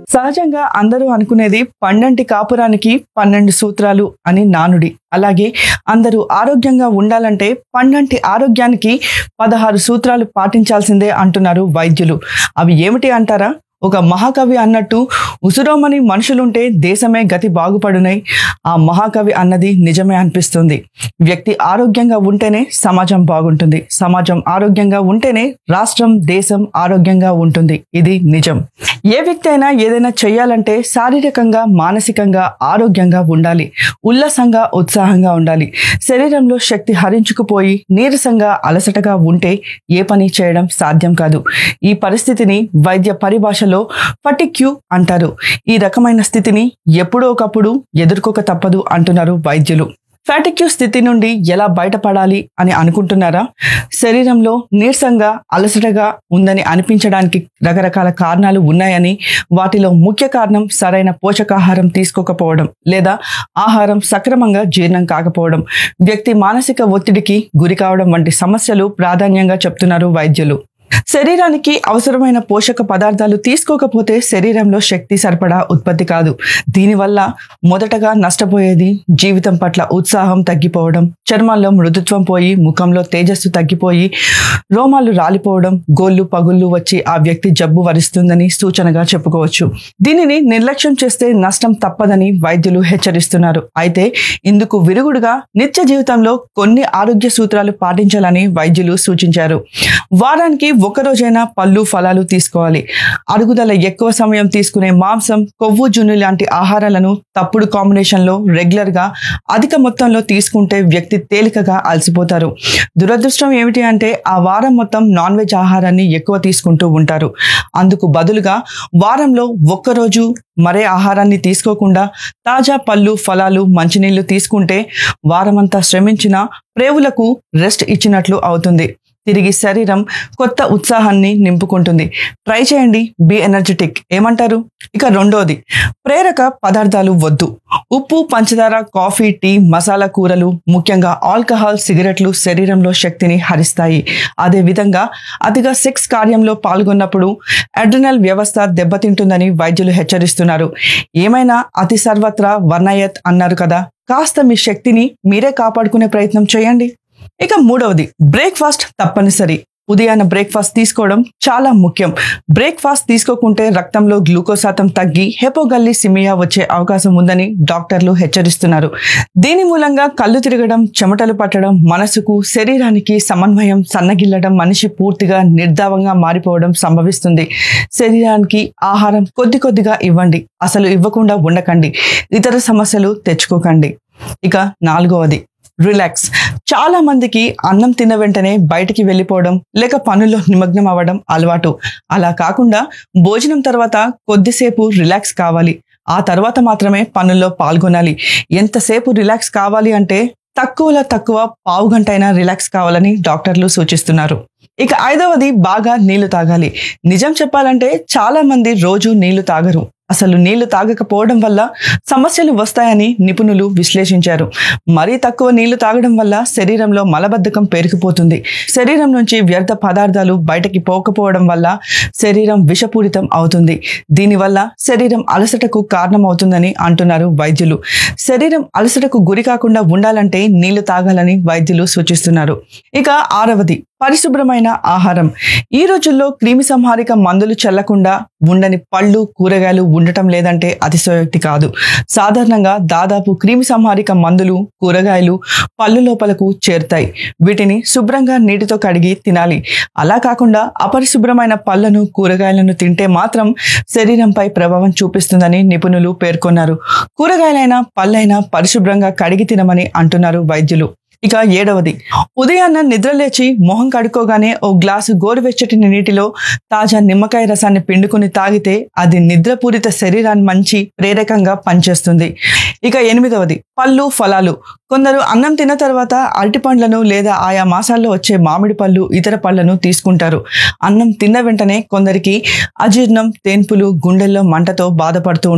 సహజంగా అందరూ అనుకునేది పండంటి కాపురానికి పన్నెండు సూత్రాలు అని నానుడి అలాగే అందరూ ఆరోగ్యంగా ఉండాలంటే పండంటి ఆరోగ్యానికి పదహారు సూత్రాలు పాటించాల్సిందే అంటున్నారు వైద్యులు అవి ఏమిటి అంటారా ఒక మహాకవి అన్నట్టు ఉసురోమని మనుషులుంటే దేశమే గతి బాగుపడునై ఆ మహాకవి అన్నది నిజమే అనిపిస్తుంది వ్యక్తి ఆరోగ్యంగా ఉంటేనే సమాజం బాగుంటుంది సమాజం ఆరోగ్యంగా ఉంటేనే రాష్ట్రం దేశం ఆరోగ్యంగా ఉంటుంది ఇది నిజం ఏ వ్యక్తి అయినా ఏదైనా చేయాలంటే శారీరకంగా మానసికంగా ఆరోగ్యంగా ఉండాలి ఉల్లాసంగా ఉత్సాహంగా ఉండాలి శరీరంలో శక్తి హరించుకుపోయి నీరసంగా అలసటగా ఉంటే ఏ పని చేయడం సాధ్యం కాదు ఈ పరిస్థితిని వైద్య పరిభాషలో ఫటిక్యూ అంటారు ఈ రకమైన స్థితిని ఎప్పుడో ఒకప్పుడు ఎదుర్కోక తప్పదు అంటున్నారు వైద్యులు ఫ్యాటిక్యూ స్థితి నుండి ఎలా బయటపడాలి అని అనుకుంటున్నారా శరీరంలో నీరసంగా అలసటగా ఉందని అనిపించడానికి రకరకాల కారణాలు ఉన్నాయని వాటిలో ముఖ్య కారణం సరైన పోషకాహారం తీసుకోకపోవడం లేదా ఆహారం సక్రమంగా జీర్ణం కాకపోవడం వ్యక్తి మానసిక ఒత్తిడికి గురి కావడం వంటి సమస్యలు ప్రాధాన్యంగా చెప్తున్నారు వైద్యులు శరీరానికి అవసరమైన పోషక పదార్థాలు తీసుకోకపోతే శరీరంలో శక్తి సరిపడా ఉత్పత్తి కాదు దీనివల్ల మొదటగా నష్టపోయేది జీవితం పట్ల ఉత్సాహం తగ్గిపోవడం చర్మంలో మృదుత్వం పోయి ముఖంలో తేజస్సు తగ్గిపోయి రోమాలు రాలిపోవడం గోళ్ళు పగుళ్ళు వచ్చి ఆ వ్యక్తి జబ్బు వరిస్తుందని సూచనగా చెప్పుకోవచ్చు దీనిని నిర్లక్ష్యం చేస్తే నష్టం తప్పదని వైద్యులు హెచ్చరిస్తున్నారు అయితే ఇందుకు విరుగుడుగా నిత్య జీవితంలో కొన్ని ఆరోగ్య సూత్రాలు పాటించాలని వైద్యులు సూచించారు వారానికి ఒక రోజైనా పళ్ళు ఫలాలు తీసుకోవాలి అరుగుదల ఎక్కువ సమయం తీసుకునే మాంసం కొవ్వు జున్ను లాంటి ఆహారాలను తప్పుడు కాంబినేషన్లో రెగ్యులర్గా అధిక మొత్తంలో తీసుకుంటే వ్యక్తి తేలికగా అలసిపోతారు దురదృష్టం ఏమిటి అంటే ఆ వారం మొత్తం నాన్ వెజ్ ఆహారాన్ని ఎక్కువ తీసుకుంటూ ఉంటారు అందుకు బదులుగా వారంలో ఒక్కరోజు మరే ఆహారాన్ని తీసుకోకుండా తాజా పళ్ళు ఫలాలు మంచినీళ్లు తీసుకుంటే వారమంతా శ్రమించిన ప్రేవులకు రెస్ట్ ఇచ్చినట్లు అవుతుంది తిరిగి శరీరం కొత్త ఉత్సాహాన్ని నింపుకుంటుంది ట్రై చేయండి బి ఎనర్జెటిక్ ఏమంటారు ఇక రెండోది ప్రేరక పదార్థాలు వద్దు ఉప్పు పంచదార కాఫీ టీ మసాలా కూరలు ముఖ్యంగా ఆల్కహాల్ సిగరెట్లు శరీరంలో శక్తిని హరిస్తాయి అదేవిధంగా అతిగా సెక్స్ కార్యంలో పాల్గొన్నప్పుడు అడ్రినల్ వ్యవస్థ దెబ్బతింటుందని వైద్యులు హెచ్చరిస్తున్నారు ఏమైనా అతి సర్వత్రా వర్ణయత్ అన్నారు కదా కాస్త మీ శక్తిని మీరే కాపాడుకునే ప్రయత్నం చేయండి ఇక మూడవది బ్రేక్ఫాస్ట్ తప్పనిసరి ఉదయాన్న బ్రేక్ఫాస్ట్ తీసుకోవడం చాలా ముఖ్యం బ్రేక్ఫాస్ట్ తీసుకోకుంటే రక్తంలో గ్లూకోజ్ శాతం తగ్గి హెపోగల్లిసిమియా వచ్చే అవకాశం ఉందని డాక్టర్లు హెచ్చరిస్తున్నారు దీని మూలంగా కళ్ళు తిరగడం చెమటలు పట్టడం మనసుకు శరీరానికి సమన్వయం సన్నగిల్లడం మనిషి పూర్తిగా నిర్ధావంగా మారిపోవడం సంభవిస్తుంది శరీరానికి ఆహారం కొద్ది కొద్దిగా ఇవ్వండి అసలు ఇవ్వకుండా ఉండకండి ఇతర సమస్యలు తెచ్చుకోకండి ఇక నాలుగవది రిలాక్స్ చాలా మందికి అన్నం తిన్న వెంటనే బయటికి వెళ్ళిపోవడం లేక పనుల్లో నిమగ్నం అవ్వడం అలవాటు అలా కాకుండా భోజనం తర్వాత కొద్దిసేపు రిలాక్స్ కావాలి ఆ తర్వాత మాత్రమే పనుల్లో పాల్గొనాలి ఎంతసేపు రిలాక్స్ కావాలి అంటే తక్కువలో తక్కువ పావు గంట అయినా రిలాక్స్ కావాలని డాక్టర్లు సూచిస్తున్నారు ఇక ఐదవది బాగా నీళ్లు తాగాలి నిజం చెప్పాలంటే చాలా మంది రోజు నీళ్లు తాగరు అసలు నీళ్లు తాగకపోవడం వల్ల సమస్యలు వస్తాయని నిపుణులు విశ్లేషించారు మరీ తక్కువ నీళ్లు తాగడం వల్ల శరీరంలో మలబద్ధకం పెరిగిపోతుంది శరీరం నుంచి వ్యర్థ పదార్థాలు బయటకి పోకపోవడం వల్ల శరీరం విషపూరితం అవుతుంది దీనివల్ల శరీరం అలసటకు కారణమవుతుందని అంటున్నారు వైద్యులు శరీరం అలసటకు గురి కాకుండా ఉండాలంటే నీళ్లు తాగాలని వైద్యులు సూచిస్తున్నారు ఇక ఆరవది పరిశుభ్రమైన ఆహారం ఈ రోజుల్లో క్రిమి సంహారిక మందులు చల్లకుండా ఉండని పళ్ళు కూరగాయలు ఉండటం లేదంటే అతిశయోక్తి కాదు సాధారణంగా దాదాపు క్రిమి సంహారిక మందులు కూరగాయలు పళ్ళు లోపలకు చేరుతాయి వీటిని శుభ్రంగా నీటితో కడిగి తినాలి అలా కాకుండా అపరిశుభ్రమైన పళ్ళను కూరగాయలను తింటే మాత్రం శరీరంపై ప్రభావం చూపిస్తుందని నిపుణులు పేర్కొన్నారు కూరగాయలైనా పళ్ళైనా పరిశుభ్రంగా కడిగి తినమని అంటున్నారు వైద్యులు ఇక ఏడవది ఉదయాన్న నిద్రలేచి మొహం కడుక్కోగానే ఓ గ్లాసు గోరువెచ్చటి నీటిలో తాజా నిమ్మకాయ రసాన్ని పిండుకొని తాగితే అది నిద్రపూరిత శరీరాన్ని మంచి ప్రేరకంగా పనిచేస్తుంది ఇక ఎనిమిదవది పళ్ళు ఫలాలు కొందరు అన్నం తిన్న తర్వాత అరటి పండ్లను లేదా ఆయా మాసాల్లో వచ్చే మామిడి పళ్ళు ఇతర పళ్ళను తీసుకుంటారు అన్నం తిన్న వెంటనే కొందరికి అజీర్ణం తేన్పులు గుండెల్లో మంటతో బాధపడుతూ